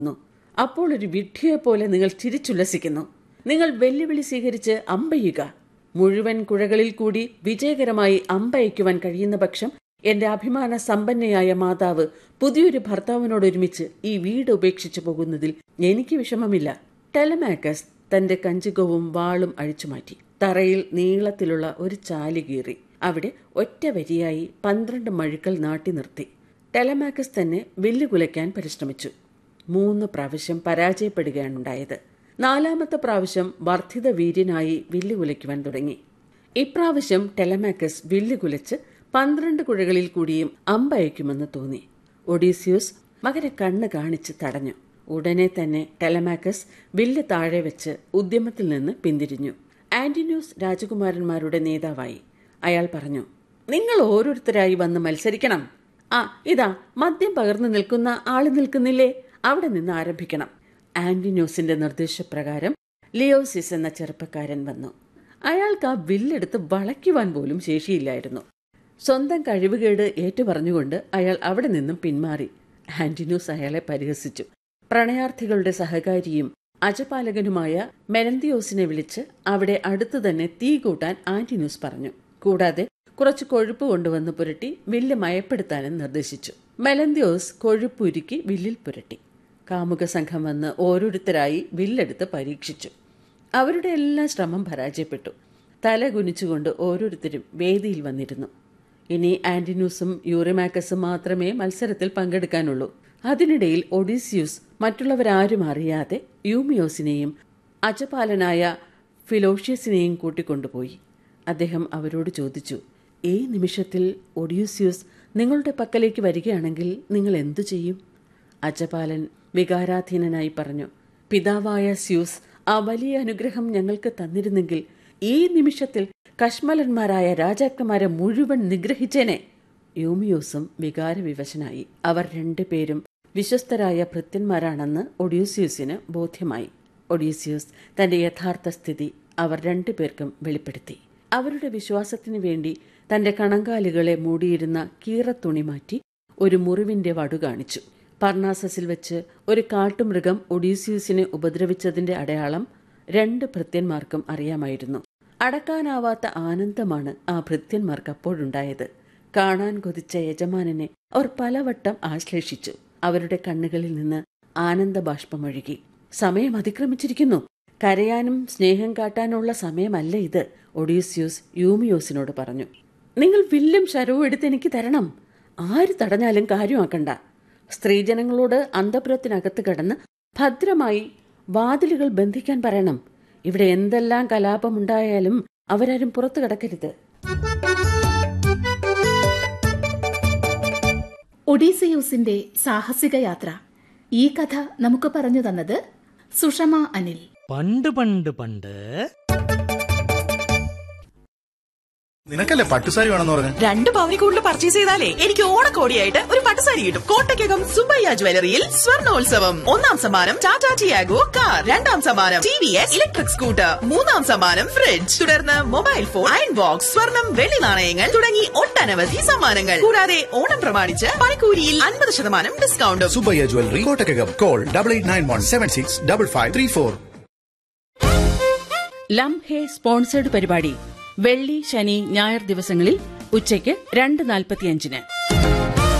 ന്നു. അപ്പോൾ ഒരു വിഡ്ഢിയെപ്പോലെ നിങ്ങൾ ചിരിച്ചുല്ലസിക്കുന്നു നിങ്ങൾ വെല്ലുവിളി സ്വീകരിച്ച് അമ്പയ്യുക മുഴുവൻ കുഴകളിൽ കൂടി വിജയകരമായി അമ്പയക്കുവാൻ കഴിയുന്ന പക്ഷം എന്റെ അഭിമാന സമ്പന്നയായ മാതാവ് പുതിയൊരു ഭർത്താവിനോടൊരുമിച്ച് ഈ വീട് ഉപേക്ഷിച്ചു പോകുന്നതിൽ എനിക്ക് വിഷമമില്ല ടെലമാക്കസ് തന്റെ കഞ്ചുകവും വാളും അഴിച്ചുമാറ്റി തറയിൽ നീളത്തിലുള്ള ഒരു ചാലി കീറി അവിടെ ഒറ്റ വരിയായി പന്ത്രണ്ട് മഴുക്കൾ നാട്ടി നിർത്തി ടെലമാക്കസ് തന്നെ വില്ല് കുലയ്ക്കാൻ പരിശ്രമിച്ചു മൂന്ന് പ്രാവശ്യം പരാജയപ്പെടുകയാണുണ്ടായത് നാലാമത്തെ പ്രാവശ്യം വർദ്ധിത വീര്യനായി വില്ല് കുലയ്ക്കുവാൻ തുടങ്ങി ഇപ്രാവശ്യം ടെലമാക്കസ് വില്ല് കുലച്ച് പന്ത്രണ്ട് കുഴകളിൽ കൂടിയും അമ്പയക്കുമെന്ന് തോന്നി ഒഡീസിയൂസ് മകനെ കണ്ണ് കാണിച്ച് തടഞ്ഞു ഉടനെ തന്നെ ടെലമാക്കസ് വില്ല് താഴെ വെച്ച് ഉദ്യമത്തിൽ നിന്ന് പിന്തിരിഞ്ഞു ആന്റിന്യൂസ് രാജകുമാരന്മാരുടെ നേതാവായി അയാൾ പറഞ്ഞു നിങ്ങൾ ഓരോരുത്തരായി വന്ന് മത്സരിക്കണം ആ ഇതാ മദ്യം പകർന്നു നിൽക്കുന്ന ആള് നിൽക്കുന്നില്ലേ അവിടെ നിന്ന് ആരംഭിക്കണം ആന്റിന്യൂസിന്റെ നിർദ്ദേശപ്രകാരം ലിയോസിസ് എന്ന ചെറുപ്പക്കാരൻ വന്നു അയാൾക്ക് ആ വില്ലെടുത്ത് വളയ്ക്കുവാൻ പോലും ശേഷിയില്ലായിരുന്നു സ്വന്തം കഴിവുകേട് ഏറ്റുപറഞ്ഞുകൊണ്ട് അയാൾ അവിടെ നിന്നും പിന്മാറി ആന്റിന്യൂസ് അയാളെ പരിഹസിച്ചു പ്രണയാർത്ഥികളുടെ സഹകാരിയും അജപാലകനുമായ മെലന്തിയോസിനെ വിളിച്ച് അവിടെ അടുത്തു തന്നെ തീ കൂട്ടാൻ ആന്റിന്യൂസ് പറഞ്ഞു കൂടാതെ കുറച്ച് കൊഴുപ്പ് കൊണ്ടുവന്ന് പുരട്ടി വില്ല് മയപ്പെടുത്താനും നിർദ്ദേശിച്ചു മെലന്തിയോസ് കൊഴുപ്പുരുക്കി വില്ലിൽ പുരട്ടി കാമുക സംഘം വന്ന് ഓരോരുത്തരായി വില്ലെടുത്ത് പരീക്ഷിച്ചു അവരുടെ എല്ലാ ശ്രമം പരാജയപ്പെട്ടു തല കുനിച്ചുകൊണ്ട് ഓരോരുത്തരും വേദിയിൽ വന്നിരുന്നു ഇനി ആന്റിന്യൂസും യൂറിമാക്കസും മാത്രമേ മത്സരത്തിൽ പങ്കെടുക്കാനുള്ളൂ അതിനിടയിൽ ഒഡീസിയൂസ് മറ്റുള്ളവരാരും അറിയാതെ യൂമിയോസിനെയും അജപാലനായ ഫിലോഷ്യസിനെയും കൂട്ടിക്കൊണ്ടുപോയി അദ്ദേഹം അവരോട് ചോദിച്ചു ഈ നിമിഷത്തിൽ ഒഡീസിയൂസ് നിങ്ങളുടെ പക്കലേക്ക് വരികയാണെങ്കിൽ നിങ്ങൾ എന്തു ചെയ്യും അജപാലൻ വികാരാധീനനായി പറഞ്ഞു പിതാവായ സ്യൂസ് ആ വലിയ അനുഗ്രഹം ഞങ്ങൾക്ക് തന്നിരുന്നെങ്കിൽ ഈ നിമിഷത്തിൽ കശ്മലന്മാരായ രാജാക്കന്മാരെ മുഴുവൻ നിഗ്രഹിച്ചേനെ യൂമിയോസും വികാരവിവശനായി അവർ രണ്ടുപേരും വിശ്വസ്തരായ ഭൃത്യന്മാരാണെന്ന് ഒഡ്യൂസിയൂസിന് ബോധ്യമായി ഒഡീസിയൂസ് തന്റെ യഥാർത്ഥ സ്ഥിതി അവർ രണ്ടുപേർക്കും വെളിപ്പെടുത്തി അവരുടെ വിശ്വാസത്തിനു വേണ്ടി തന്റെ കണങ്കാലുകളെ മൂടിയിരുന്ന കീറത്തുണി മാറ്റി ഒരു മുറിവിന്റെ വടു കാണിച്ചു പർണാസസിൽ വെച്ച് ഒരു കാട്ടുമൃഗം ഒഡീസിയൂസിനെ ഉപദ്രവിച്ചതിന്റെ അടയാളം രണ്ട് ഭൃത്യന്മാർക്കും അറിയാമായിരുന്നു അടക്കാനാവാത്ത ആനന്ദമാണ് ആ ഭൃത്യന്മാർക്ക് അപ്പോഴുണ്ടായത് കാണാൻ കൊതിച്ച യജമാനനെ അവർ പലവട്ടം ആശ്ലേഷിച്ചു അവരുടെ കണ്ണുകളിൽ നിന്ന് ആനന്ദബാഷ്പമൊഴുകി സമയം അതിക്രമിച്ചിരിക്കുന്നു കരയാനും സ്നേഹം കാട്ടാനുള്ള സമയമല്ല ഇത് ഒഡീസ്യൂസ് യൂമിയോസിനോട് പറഞ്ഞു നിങ്ങൾ വില്ലും ശരവും എടുത്ത് എനിക്ക് തരണം ആര് തടഞ്ഞാലും കാര്യമാക്കണ്ട സ്ത്രീജനങ്ങളോട് അന്തപുരത്തിനകത്ത് കടന്ന് ഭദ്രമായി വാതിലുകൾ ബന്ധിക്കാൻ പറയണം ഇവിടെ എന്തെല്ലാം കലാപമുണ്ടായാലും അവരാരും പുറത്തു കടക്കരുത് ഒഡീസിയൂസിന്റെ സാഹസിക യാത്ര ഈ കഥ നമുക്ക് പറഞ്ഞു തന്നത് സുഷമ അനിൽ പണ്ട് പണ്ട് പണ്ട് നിനക്കല്ലേ പട്ടുസാരി വേണമെന്ന് പറഞ്ഞു രണ്ട് പവനി കൂടുതൽ പർച്ചേസ് ചെയ്താലേ എനിക്ക് ഓണക്കോടിയായിട്ട് ഒരു പട്ടുസാരി കിട്ടും കോട്ടയ്ക്കകം സുബയ്യ ജ്വല്ലറിയിൽ സ്വർണോത്സവം ഒന്നാം സമ്മാനം ടാറ്റ ടിയാഗോ കാർ രണ്ടാം സമ്മാനം T V S electric scooter മൂന്നാം സമ്മാനം ഫ്രിഡ്ജ് തുടർന്ന് മൊബൈൽ ഫോൺ അയൺ ബോക്സ് സ്വർണം വെള്ളി നാണയങ്ങൾ തുടങ്ങി ഒട്ടനവധി സമ്മാനങ്ങൾ കൂടാതെ ഓണം പ്രമാണിച്ച് പണിക്കൂലിയിൽ അൻപത് ശതമാനം ഡിസ്കൗണ്ടും Subbaiah jewellery Kottakkakam call double eight nine one seven six double five three four ലം ഹേ സ്പോൺസേഡ് പരിപാടി വെള്ളി ശനി ഞായർ ദിവസങ്ങളിൽ ഉച്ചയ്ക്ക് രണ്ട് നാൽപ്പത്തിയഞ്ചിന്